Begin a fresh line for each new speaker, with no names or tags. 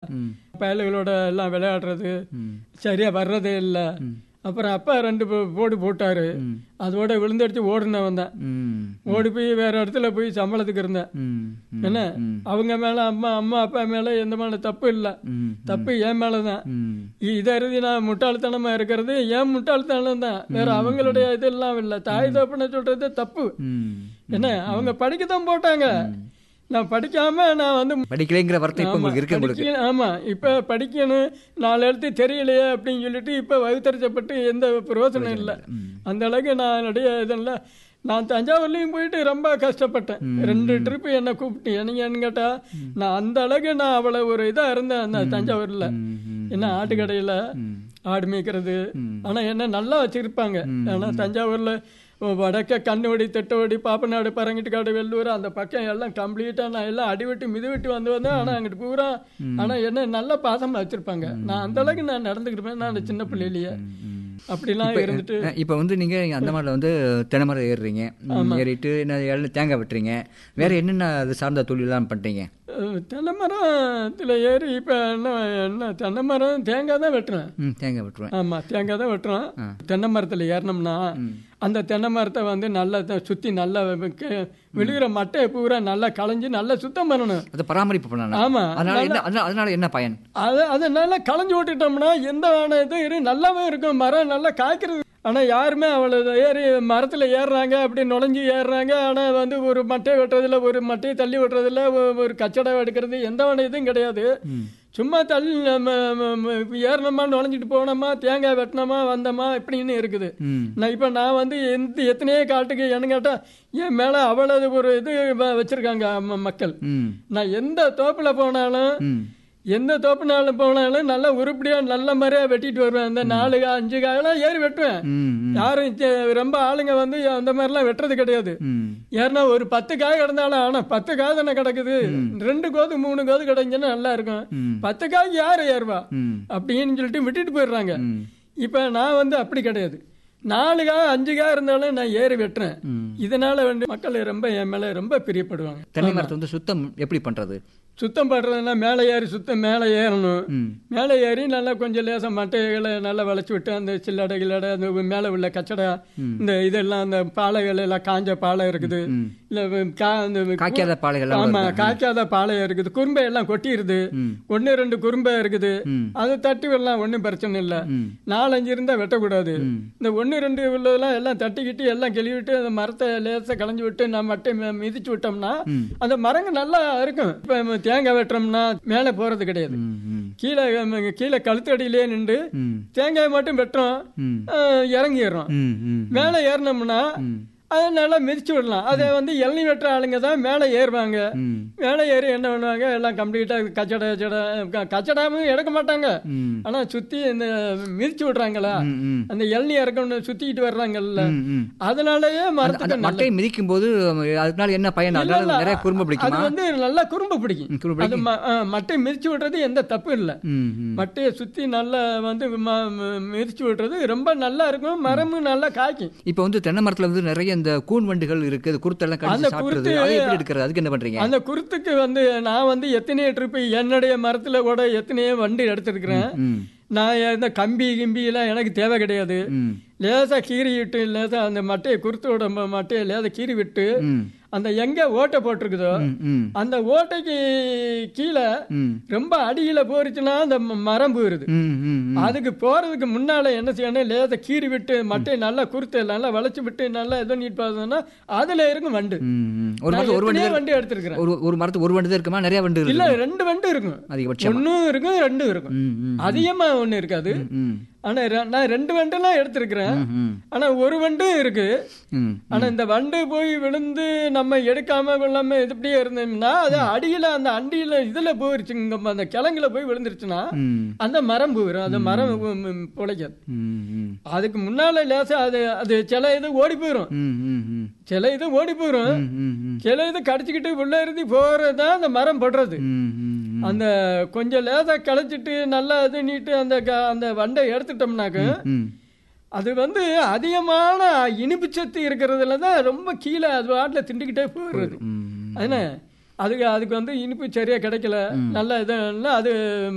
பயலுகளோட எல்லாம் விளையாடுறது சரியா வர்றதே இல்லை அப்புறம் அப்பா ரெண்டு போ- போடு போட்டாரு அதோட விழுந்தடிச்சு ஓடுனவன் தான்
ம்
ஓடி போய் வேற இடத்துல போய் சம்பளத்துக்கு இருந்தேன்
ம் ம்
என்ன அவங்க மேல அம்மா அம்மா அப்பா மேல எந்த மேல தப்பு இல்லை
ம்
தப்பு என் மேலதான்
ம்
இதை எழுதி நான் முட்டாள்தனமா இருக்கிறது ஏன் முட்டாள்தனம் தான் வேற அவங்களுடைய இதெல்லாம் இல்லை தாய் தப்புன்னு சொல்றது தப்பு
ம்
என்ன அவங்க படிக்க தான் போட்டாங்க நான் படிக்காம நான் வந்து
படிக்கலைங்கிற வருத்தம் இப்போ உங்களுக்கு இருக்கு உங்களுக்கு
படிக்க- ஆமா இப்ப படிக்கணும் நாலு எழுத்து தெரியலையே அப்படின்னு சொல்லிட்டு இப்ப வகுத்தறிச்சப்பட்டு எந்த பிரயோஜனம் இல்லை அந்த அளவுக்கு நான் என்னுடைய இதெல்லாம் நான் தஞ்சாவூர்லயும் போயிட்டு ரொம்ப கஷ்டப்பட்டேன் ரெண்டு ட்ரிப் என்ன கூப்பிட்டு என்னங்கன்னு கேட்டா நான் அந்த அளவுக்கு நான் அவ்வளவு ஒரு இதா இருந்தேன் அந்த தஞ்சாவூர்ல என்ன ஆட்டுக்கடையில ஆடு மேய்க்கிறது ஆனா என்ன நல்லா வச்சிருப்பாங்க ஆனா தஞ்சாவூர்ல வடக்க கண்ணோடி தெட்டோடி பாப்பநாடு பரங்கிட்டுக்காடு வெள்ளூர் அந்த பக்கம் எல்லாம் கம்ப்ளீட்டா நான் எல்லாம் அடிவிட்டு மிதிவிட்டு வந்து வந்தேன் ஆனா அங்கிட்டு பூரா ஆனா என்ன நல்ல பாசமா வச்சிருப்பாங்க நான் அந்த அளவுக்கு நான் நடந்துக்கிட்டு நான் சின்ன பிள்ளையிலேயே அப்படிலாம் இருந்துட்டு
இப்போ வந்து நீங்க அந்த மாதிரில வந்து தென்னை மரம் ஏறுறீங்க ம், ஏறிட்டு என்ன இளநீ தேங்காய் வெட்டுறீங்க வேற என்னென்ன அது சார்ந்த தொழிலாம் பண்றீங்க
அஹ், தென்னை மரத்துல ஏறி இப்ப என்ன என்ன தென்னை மரம் தேங்காய் தான் வெட்டுறேன்
ம் தேங்காய் வெட்டுருவேன்
ஆமா தேங்காய் தான் வெட்டுறோம் தென்னை மரத்துல ஏறினோம்னா அந்த தென்னை மரத்தை வந்து நல்லா த- சுத்தி நல்லா வெ- விழுகிற மட்டையை பூரா நல்லா களைஞ்சு நல்லா சுத்தம் பண்ணணும்
அதை பராமரிப்பு பண்ணலாம்
ஆமா
அதனால என்ன அதனால- அதனால என்ன பயன்
அது அதை நல்லா களைஞ்சு விட்டுட்டோம்னா எந்த வேணா இது இரு நல்லாவே இருக்கும் மரம் நல்லா காய்க்கிறது ஆனா யாருமே அவ்வளவு ஏறி மரத்துல ஏறுறாங்க அப்படி நுழைஞ்சு ஏறுறாங்க ஆனா வந்து ஒரு மட்டையை வெட்டுறதுல ஒரு மட்டையை தள்ளி விட்டுறதுல ஒ- ஒரு கச்சடை எடுக்கிறது எந்த வேணா இதுவும் கிடையாது சும்மா தள்ளி நம்ம ம- ம- ஏறினோமா நுழைஞ்சிட்டு போனோமா தேங்காய் வெட்டினோமா வந்தோமா இப்படின்னு இருக்குது
ம்
நான் இப்போ நான் வந்து எந்த எத்தனையோ காட்டுக்கு என்ன கேட்டா என் மேலே அவ்வளவு ஒரு இது வ- வச்சிருக்காங்க ம- மக்கள்
ம்
நான் எந்த தோப்புல போனாலும்
ம்
எந்த தோப்புனாலும் போனாலும் நல்ல உருப்படியா நல்ல மாதிரியா வெட்டிட்டு வருவேன் அந்த நாலு கா- அஞ்சு காயெல்லாம் ஏறி வெட்டுவேன்
ம் ம்
யாரும் இங்க ரொம்ப ஆளுங்க வந்து அந்த மாதிரிலாம் வெட்டுறது கிடையாது
ம்
ஏன்னா ஒரு பத்து காய் கிடந்தாலும் ஆனா பத்து காய் தானே கிடக்குது ரெண்டு கோது மூணு கோது கிடந்துச்சுன்னா நல்லா இருக்கும்
ம்.
பத்து காய்க்கு யாரு ஏறுவா
ம்
அப்படின்னு சொல்லிட்டு விட்டுட்டு போயிடுறாங்க
ம்
இப்ப நான் வந்து அப்படி கிடையாது நாலு காய் அஞ்சு காய் இருந்தாலும் நான் ஏறி வெட்டுறேன்
ம்.
இதனால வந்து மக்கள் ரொம்ப என் மேல ரொம்ப பிரியப்படுவாங்க
தென்னை மரத்தை வந்து சுத்தம் எப்படி பண்றது
சுத்தம் பண்றதுன்னா மேலே ஏறி சுத்தம் மேலே ஏறணும்
ம்
மேலே ஏறி நல்லா கொஞ்சம் லேசாக மட்டைகளை நல்லா வளைச்சி விட்டு அந்த சில்லடை கில்லடை அந்த மேலே உள்ள கச்சடை இந்த இதெல்லாம் அந்த பாலைகள் எல்லாம் காஞ்ச பாலை இருக்குது
ம்.
இல்ல கா அந்த
காய்க்காத பாலைகள்
ஆமா காய்க்காத பாலை இருக்குது குறும்பை எல்லாம் கொட்டிடுது
ம்.
ஒன்னு ரெண்டு குறும்பை இருக்குது
ம்.
அதை தட்டி விடலாம் ஒன்றும் பிரச்சனை இல்லை
ம்
நாலஞ்சு இருந்தா வெட்டக்கூடாது
ம்.
இந்த ஒன்று ரெண்டு உள்ளதெல்லாம் எல்லாம் தட்டிக்கிட்டு எல்லாம் கழுவிட்டு அந்த மரத்தை லேசாக களைஞ்சு விட்டு நம்ம மட்டை மி- மிதிச்சு விட்டோம்னா
ம்.
அந்த மரங்க நல்லா இருக்கும் இப்போ தேங்காய் வெட்டுறோம்னா மேலே போறது கிடையாது
ம் ம்
கீழே ம், கீழே கழுத்தடியிலே நின்று
ம்
தேங்காய் மட்டும் வெட்டுறோம்
ம்
அஹ், இறங்கிடுறோம்
ம் ம்
மேலே ஏறினோம்னா
ம்
அதை நல்லா மிதிச்சு விடலாம் அதை வந்து இளநீ வெட்டுற ஆளுங்க தான் மேலே ஏறுவாங்க
ம்
மேலே ஏறி என்ன பண்ணுவாங்க எல்லாம் கம்ப்ளீட்டாக கச்சடை கச்சடை க- கச்சடாவும் எடுக்க மாட்டாங்க
ம்
ஆனா சுத்தி இந்த மிதிச்சு விடுறாங்களா
ம் ம்
அந்த இளநீ இறக்கணும் சுத்திக்கிட்டு வர்றாங்கல்ல
ம் ம்
அதனாலயே
அந்த-
மரத்துக்கு
அந்த
நல்ல-
மட்டையை மிதிக்கும் போது அதனால என்ன பயன்
இல்ல,
அதனால
இல்ல,
நிறைய குறும்பு
அது
பிடிக்குமா
வந்து நல்லா குறும்பு பிடிக்கும்
ம், குறும்பு
அது ம- ஆ, மட்டை மிதிச்சு விடுறது எந்த தப்பு இல்லை
ம் ம்
மட்டையை சுத்தி நல்லா வந்து ம- ம- மிதிச்சு விடுறது ரொம்ப நல்லா இருக்கும் மரமும் நல்லா காய்க்கும்
இப்போ வந்து தென்னை மரத்துல வந்து நிறைய இந்த கூன் வண்டுகள் இருக்கு அது குருத்தெல்லாம் கடிச்சு
அந்த
சாப்பிடுறது
குருத்து-
அதை எப்படி எடுக்கிறது அதுக்கு என்ன பண்றீங்க
அந்த குருத்துக்கு வந்து நான் வந்து எத்தனையோ ட்ரிப் என்னுடைய மரத்துல கூட எத்தனையோ வண்டி எடுத்திருக்கிறேன்
ம்
நான் இந்த கம்பி கிம்பி எல்லாம் எனக்கு தேவை கிடையாது
ம்
லேசா கீறி விட்டு லேசா அந்த மட்டையை குருத்தோட ம- மட்டையை லேசா கீறி விட்டு
ம்
அந்த எங்க ஓட்டை போட்டிருக்குதோ
ம் ம்
அந்த ஓட்டைக்கு கீழே
ம்
ரொம்ப அடியில போயிருச்சுன்னா அந்த ம- மரம் போயிருது
ம் ம் ம்
அதுக்கு போறதுக்கு முன்னால என்ன செய்யணும் லேசா கீறி விட்டு மட்டையை நல்லா குருத்து நல்லா வளைச்சு விட்டு நல்லா இது பண்ணிட்டு பார்த்தோம்னா அதுல இருக்கும் வண்டு
ம், ம். ஒரு
நான்
மரத்து ஒரு வண்டி
எத்தனையோ
தான்
வண்டி எடுத்திருக்கிறேன்
ஒரு ஒரு மரத்து ஒரு வண்டி தான் இருக்குமா நிறைய வண்டு
இல்ல
இருக்கு
ரெண்டு வண்டு இருக்கும்
அதிகபட்சம்
ஒன்னும் இருக்கும் ரெண்டும் இருக்கும்
ம் ம்
அதிகமா ஒண்ணு இருக்காது
ம்
ஆனா ரெ- நான் ரெண்டு வண்டுலாம் எடுத்திருக்கிறேன்
ம் ம்
ஆனா ஒரு வண்டு இருக்கு
ம்
ஆனா இந்த வண்டு போய் விழுந்து நம்ம எடுக்காம கொள்ளாம இது இப்படியே இருந்தோம்னா அது அடியில அந்த அண்டியில இதுல போயிருச்சுங்க அந்த கிழங்குல போய் விழுந்துருச்சுன்னா
ம்
அந்த மரம் போயிடும் அந்த மரம் உம், உம், பிழைக்காது
ம் ம்
அதுக்கு முன்னால லேசா அது அது சில இது ஓடி போயிடும்
ம் ம் ம்
சில இது ஓடி போயிடும்
ம் ம் ம்
சில இது கடிச்சுக்கிட்டு உள்ள இருந்து போறதுதான் அந்த மரம் படுறது
ம் ம் ம்
அந்த கொஞ்சம் லேசா களைச்சிட்டு நல்லா இது நீட்டு அந்த க- அந்த வண்டை எடுத்துட்டோம்னாக்க
ம்
அது வந்து அதிகமான இனிப்பு சத்து இருக்கிறதுல தான் ரொம்ப கீழே அது வாட்டில் திண்டுக்கிட்டே போயிடுறது
ம்
அதுன அதுக்கு அதுக்கு வந்து இனிப்பு சரியா கிடைக்கல நல்ல இது அது